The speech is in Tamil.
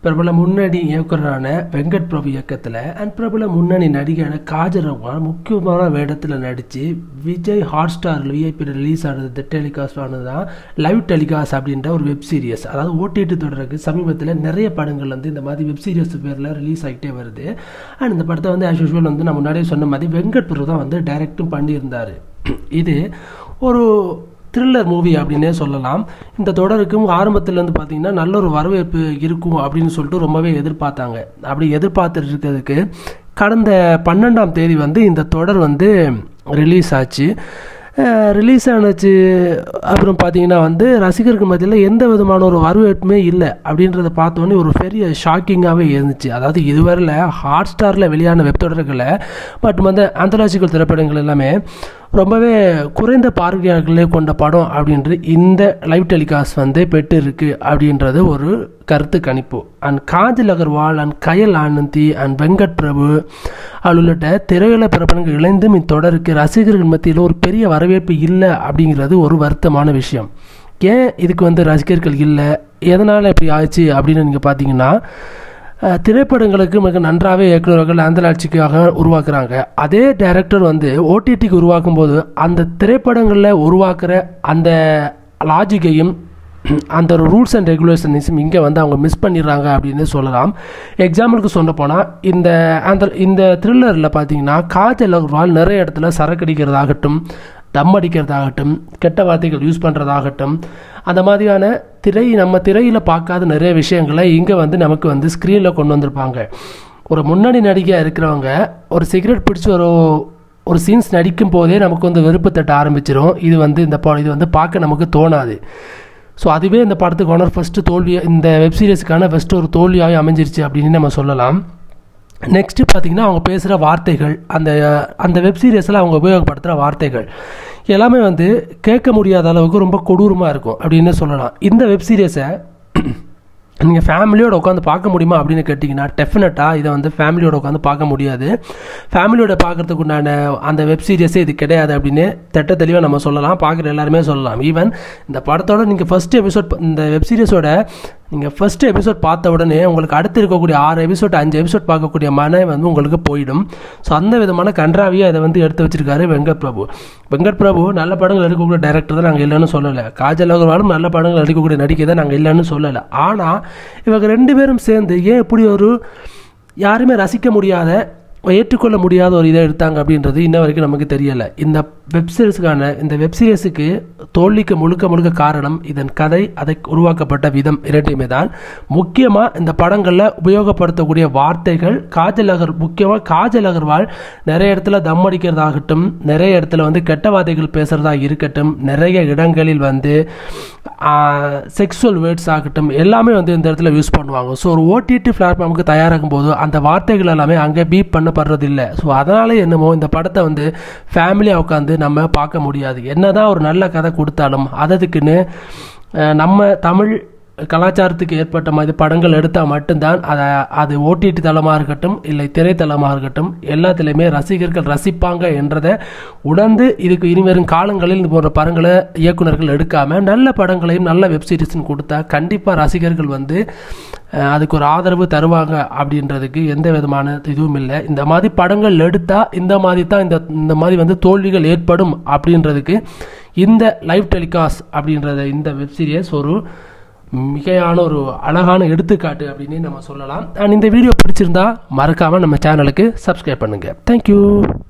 பிரபல முன்னணி இயக்குனரான வெங்கட் பிரபு இயக்கத்தில் அண்ட் பிரபல முன்னணி நடிகையான காஜல் அகர்வால் முக்கியமான வேடத்தில் நடித்து Vijay Hotstar VIP release ஆனது டெலிகாஸ்ட் ஆனது தான் லைவ் டெலிகாஸ்ட் அப்படின்ற ஒரு வெப் சீரிஸ் அதாவது ஓடிடி தொடருக்கு சமீபத்தில் நிறைய படங்கள் வந்து இந்த மாதிரி வெப் சீரிஸ் பேரில் ரிலீஸ் ஆகிட்டே வருது அண்ட் இந்த படத்தை வந்து ஆஸ் யூஷுவல் வந்து நான் முன்னாடியே சொன்ன மாதிரி வெங்கட் பிரபு தான் வந்து டைரக்டும் பண்ணியிருந்தார் இது ஒரு த்ரில்லர் மூவி அப்படின்னே சொல்லலாம் இந்த தொடருக்கும் ஆரம்பத்துலேருந்து பார்த்தீங்கன்னா நல்ல ஒரு வரவேற்பு இருக்கும் அப்படின்னு சொல்லிட்டு ரொம்பவே எதிர்பார்த்தாங்க அப்படி எதிர்பார்த்துட்டு இருக்கிறதுக்கு கடந்த பன்னெண்டாம் தேதி வந்து இந்த தொடர் வந்து ரிலீஸ் ஆச்சு ரிலீஸ் ஆனுச்சு அப்புறம் பார்த்தீங்கன்னா வந்து ரசிகர்கள் மத்தியில் எந்த விதமான ஒரு வரவேற்புமே இல்லை அப்படின்றத பார்த்தோன்னே ஒரு பெரிய ஷாக்கிங்காகவே இருந்துச்சு அதாவது இதுவரையில் ஹாட் ஸ்டாரில் வெளியான வெப் தொடர்களை பட் வந்து ஆந்தாலஜிக்கல் திரைப்படங்கள் எல்லாமே ரொம்பவே குறைந்த பார்வையாளர்களே கொண்ட படம் அப்படின்றது இந்த லைவ் டெலிகாஸ்ட் வந்து பெற்று இருக்கு அப்படின்றது ஒரு கருத்து கணிப்பு and Kajal Agarwal and Kayal Anandhi and Venkat Prabhu அவள் உள்ளிட்ட திரையுல பிரபலங்கள் இணைந்தும் இத்தொடருக்கு ரசிகர்கள் மத்தியில் ஒரு பெரிய வரவேற்பு இல்லை அப்படிங்கிறது ஒரு வருத்தமான விஷயம் ஏன் இதுக்கு வந்து ரசிகர்கள் இல்லை எதனால் இப்படி ஆச்சு அப்படின்னு நீங்கள் பார்த்தீங்கன்னா திரைப்படங்களுக்கு மிக நன்றாகவே இயக்குநர்கள் ஆந்தலாட்சிக்காக உருவாக்குறாங்க அதே டைரக்டர் வந்து ஓடிடிக்கு உருவாக்கும் போது அந்த திரைப்படங்களில் உருவாக்குற அந்த லாஜிக்கையும் அந்த ஒரு ரூல்ஸ் அண்ட் ரெகுலேஷன்ஸும் இங்கே வந்து அவங்க மிஸ் பண்ணிடுறாங்க அப்படின்னு சொல்லலாம் எக்ஸாம்பிளுக்கு சொல்ல போனால் இந்த அந்த இந்த த்ரில்லரில் பார்த்தீங்கன்னா காஜல் அகர்வால் நிறைய இடத்துல சரக்கடிக்கிறதாகட்டும் தம் அடிக்கிறதாகட்டும் கெட்ட வார்த்தைகள் யூஸ் பண்ணுறதாகட்டும் அந்த மாதிரியான திரை நம்ம திரையில் பார்க்காத நிறைய விஷயங்களை இங்கே வந்து நமக்கு வந்து ஸ்க்ரீனில் கொண்டு வந்திருப்பாங்க ஒரு முன்னணி நடிகையாக இருக்கிறவங்க ஒரு சிகரெட் பிடிச்சி ஒரு ஒரு சீன்ஸ் நடிக்கும் போதே நமக்கு வந்து வெறுப்பு தட்ட ஆரம்பிச்சிடும் இது வந்து இந்த இது வந்து பார்க்க நமக்கு தோணாது ஸோ அதுவே இந்த படத்துக்கு ஒனர் ஃபஸ்ட்டு தோல்வி இந்த வெப் சீரிஸுக்கான ஃபஸ்ட்டு ஒரு தோல்வியாகவே அமைஞ்சிருச்சு அப்படின்னு நம்ம சொல்லலாம் நெக்ஸ்ட்டு பார்த்திங்கன்னா அவங்க பேசுகிற வார்த்தைகள் அந்த அந்த வெப் சீரியஸில் அவங்க உபயோகப்படுத்துகிற வார்த்தைகள் எல்லாமே வந்து கேட்க முடியாத அளவுக்கு ரொம்ப கொடூரமாக இருக்கும் அப்படின்னு சொல்லலாம் இந்த வெப் சீரியஸை நீங்கள் ஃபேமிலியோட உட்காந்து பார்க்க முடியுமா அப்படின்னு கேட்டிங்கன்னா டெஃபினட்டாக இதை வந்து ஃபேமிலியோட உட்காந்து பார்க்க முடியாது ஃபேமிலியோட பார்க்குறதுக்கு உண்டான அந்த வெப் சீரியஸே இது கிடையாது அப்படின்னு திட்ட தெளிவாக நம்ம சொல்லலாம் பார்க்குற எல்லாருமே சொல்லலாம் ஈவன் இந்த படத்தோட நீங்கள் ஃபஸ்ட் எபிசோட் இந்த வெப் சீரிஸோட நீங்கள் ஃபஸ்ட் எபிசோட் பார்த்த உடனே உங்களுக்கு அடுத்து இருக்கக்கூடிய ஆறு எபிசோட் அஞ்சு எபிசோட் பார்க்கக்கூடிய மன வந்து உங்களுக்கு போயிடும் ஸோ அந்த விதமான கன்றாவியை அதை வந்து எடுத்து வச்சிருக்காரு வெங்கட் பிரபு வெங்கட் பிரபு நல்ல படங்கள் எடுக்கக்கூடிய டைரக்டர் தான் நாங்கள் இல்லைன்னு சொல்லலை காஜல் அகர்வாலும் நல்ல படங்கள் எடுக்கக்கூடிய நடிகை தான் நாங்கள் இல்லைன்னு சொல்லலை ஆனால் இவங்க ரெண்டு பேரும் சேர்ந்து ஏன் இப்படி ஒரு யாருமே ரசிக்க முடியாத ஏற்றுக்கொள்ள முடியாத ஒரு இதை எடுத்தாங்க அப்படின்றது இன்ன வரைக்கும் நமக்கு தெரியலை இந்த வெப் சீரிஸுக்கான இந்த வெப் சீரிஸுக்கு தோல்விக்கு முழுக்க முழுக்க காரணம் இதன் கதை அதை உருவாக்கப்பட்ட விதம் இரண்டையுமே தான் முக்கியமாக இந்த படங்களில் உபயோகப்படுத்தக்கூடிய வார்த்தைகள் காஜல் அகர் முக்கியமாக காஜல் அகர்வால் நிறைய இடத்துல தம் அடிக்கிறதாகட்டும் நிறைய இடத்துல வந்து கெட்ட வார்த்தைகள் பேசுகிறதா இருக்கட்டும் நிறைய இடங்களில் வந்து செக்ஸுவல் வேர்ட்ஸ் ஆகட்டும் எல்லாமே வந்து இந்த இடத்துல யூஸ் பண்ணுவாங்க ஸோ ஒரு ஓடிடி பிளாட்ஃபார்முக்கு தயாராகும் போது அந்த வார்த்தைகள் எல்லாமே அங்கே பீப் பண்ணப்படுறதில்லை ஸோ அதனால என்னமோ இந்த படத்தை வந்து ஃபேமிலியாக உட்காந்து நம்ம பார்க்க முடியாது என்னதான் ஒரு நல்ல கதை கொடுத்தாலும் அததுக்குன்னு நம்ம தமிழ் கலாச்சாரத்துக்கு ஏற்பட்ட மாதிரி படங்கள் எடுத்தால் மட்டும்தான் அதை அது ஓடிடி தளமாக இருக்கட்டும் இல்லை திரைத்தளமாக இருக்கட்டும் எல்லாத்துலேயுமே ரசிகர்கள் ரசிப்பாங்க என்றதை உணர்ந்து இதுக்கு இனிவரும் காலங்களில் இது போன்ற படங்களை இயக்குநர்கள் எடுக்காமல் நல்ல படங்களையும் நல்ல வெப்சீரிஸும் கொடுத்தா கண்டிப்பாக ரசிகர்கள் வந்து அதுக்கு ஒரு ஆதரவு தருவாங்க அப்படின்றதுக்கு எந்த விதமான இதுவும் இல்லை இந்த மாதிரி படங்கள் எடுத்தால் இந்த மாதிரி தான் இந்த இந்த மாதிரி வந்து தோல்விகள் ஏற்படும் அப்படின்றதுக்கு இந்த லைவ் டெலிகாஸ்ட் அப்படின்றத இந்த வெப்சீரியஸ் ஒரு மிகையான ஒரு அழகான எடுத்துக்காட்டு அப்படின்னு நம்ம சொல்லலாம் அண்ட் இந்த வீடியோ பிடிச்சிருந்தா மறக்காமல் நம்ம சேனலுக்கு சப்ஸ்கிரைப் பண்ணுங்கள் தேங்க்யூ